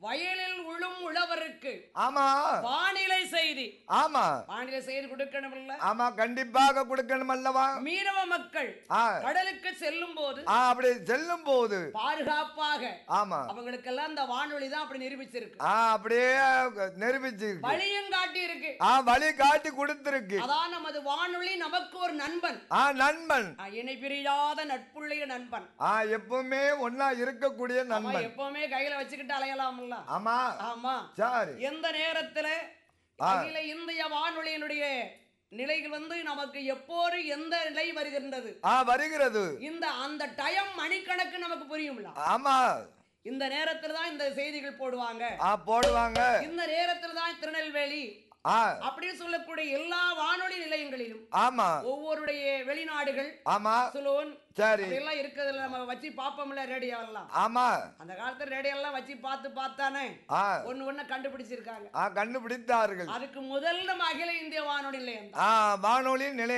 வயலில் உழும் உழவருக்கு ஆமா வானிலை செய்தி ஆமா வானிலை செய்தி கொடுக்கணும்ல ஆமா கண்டிப்பாக கொடுக்கணும் அல்லவா மீனவ மக்கள் ஆ கடலுக்கு செல்லும் போது ஆ, அப்படி செல்லும் போது பாதுகாப்பாக ஆமா அவங்களுக்கெல்லாம் இந்த வானொலி தான் அப்படி நிரூபிச்சிருக்கு ஆ அப்படியே நிரூபிச்சு வழியும் காட்டி இருக்கு ஆ வழி காட்டி கொடுத்திருக்கு அதான் நமது வானொலி நமக்கு ஒரு நண்பன் ஆ நண்பன் ஆ, இணை பிரியாத நட்புள்ளைய நண்பன் ஆ எப்பவுமே ஒன்னா இருக்கக்கூடிய அவன் நண்பன் எப்பவுமே கையில வச்சுக்கிட்டு அலையலாம்ல ஆமா ஆமா சரி எந்த நேரத்துல ஆ. அகில இந்திய வானொலியினுடைய நிலைகள் வந்து நமக்கு எப்போது எந்த நிலை வருகின்றது ஆ வருகிறது இந்த அந்த டைம் மணிக்கணக்கு நமக்கு புரியும்ல ஆமா இந்த நேரத்துல தான் இந்த செய்திகள் போடுவாங்க ஆ போடுவாங்க இந்த நேரத்துல தான் திருநெல்வேலி ஆ அப்படின்னு சொல்லக்கூடிய எல்லா வானொலி நிலையங்களிலும் ஆமா ஒவ்வொருடைய வெளிநாடுகள் ஆமா சுலோன் சரி எல்லாம் இருக்கிறதுல நம்ம வச்சு பார்ப்போம்ல ரேடியோ எல்லாம் ஆமா அந்த காலத்துல ரேடியோ எல்லாம் வச்சு பார்த்து பார்த்தானே ஆ ஒண்ணு ஒண்ணு கண்டுபிடிச்சிருக்காங்க ஆ கண்டுபிடித்தார்கள் அதுக்கு முதல் நம்ம அகில இந்திய வானொலி நிலையம் தான். ஆ வானொலி நிலையம்